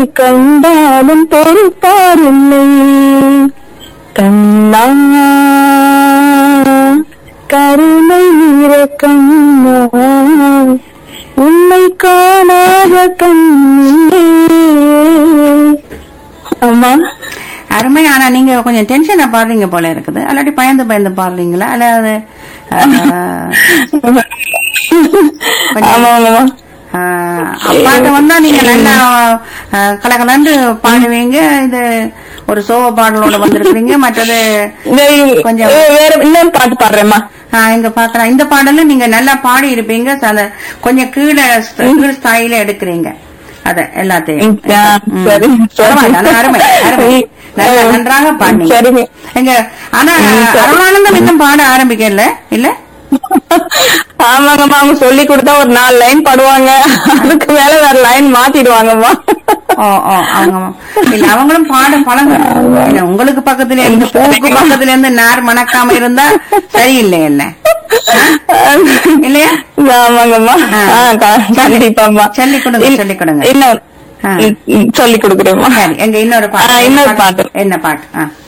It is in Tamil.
கண்டாலும் பொறுப்பாரில்லை கண்ணா கருணை நிற கண்ணா உன்னை காணாத கண்ணிலே அம்மா அருமை ஆனா நீங்க கொஞ்சம் டென்ஷனா பாடுறீங்க போல இருக்குது அல்லாட்டி பயந்து பயந்து பாடுறீங்களா அல்லது ஆமா ஆமாம்மா பாட்டு வந்தா நீங்க நல்லா அஹ், கலகலன்னு பாடுவீங்க இது ஒரு சோக பாடலோட வந்திருக்கிறீங்க மற்றது இந்த கொஞ்சம். வேற இன்னொரு பாட்டு பாடுறேம்மா ஆஹ், இங்க பாக்கலாம் இந்த பாடலும் நீங்க நல்லா பாடி இருப்பீங்க அத கொஞ்சம் கீழே கீழ் ஸ்தாயில எடுக்கிறீங்க அத எல்லாத்தையும் ம், ஆ, ம். சரி, சரி. பரவாயில்ல, அது அருமை அருமை நல்லா நன்றாக பாடுனீங்க சரிங்க. எங்க ஆனா அருளானந்தம் இன்னும் பாட ஆரம்பிக்கல இல்ல ஆமாங்கம்மா அவங்க சொல்லி கொடுத்தா ஒரு நாலு லைன் பாடுவாங்க அதுக்கு மேல வேற லைன் மாத்திடுவாங்கம்மா ஓ ஓ அவங்க இல்ல அவங்களும் பாட பழங்க இல்ல உங்களுக்கு பக்கத்துல இருந்து பூக்கு பக்கத்துல இருந்து நார் மணக்காம இருந்தா சரியில்லை இல்ல இல்லையா ஆமாங்கம்மா ஆ. ஆ, க- கண்டிப்பாம்மா சொல்லிக் கொடுங்க, இன்- சொல்லிக் கொடுங்க. இன்னொரு ஆ. ம், ம், சொல்லிக் கொடுக்குறேம்மா சரி எங்க இன்னொரு ஆ, இன்னொரு பாட்டு. என்ன பாட்டு ஆ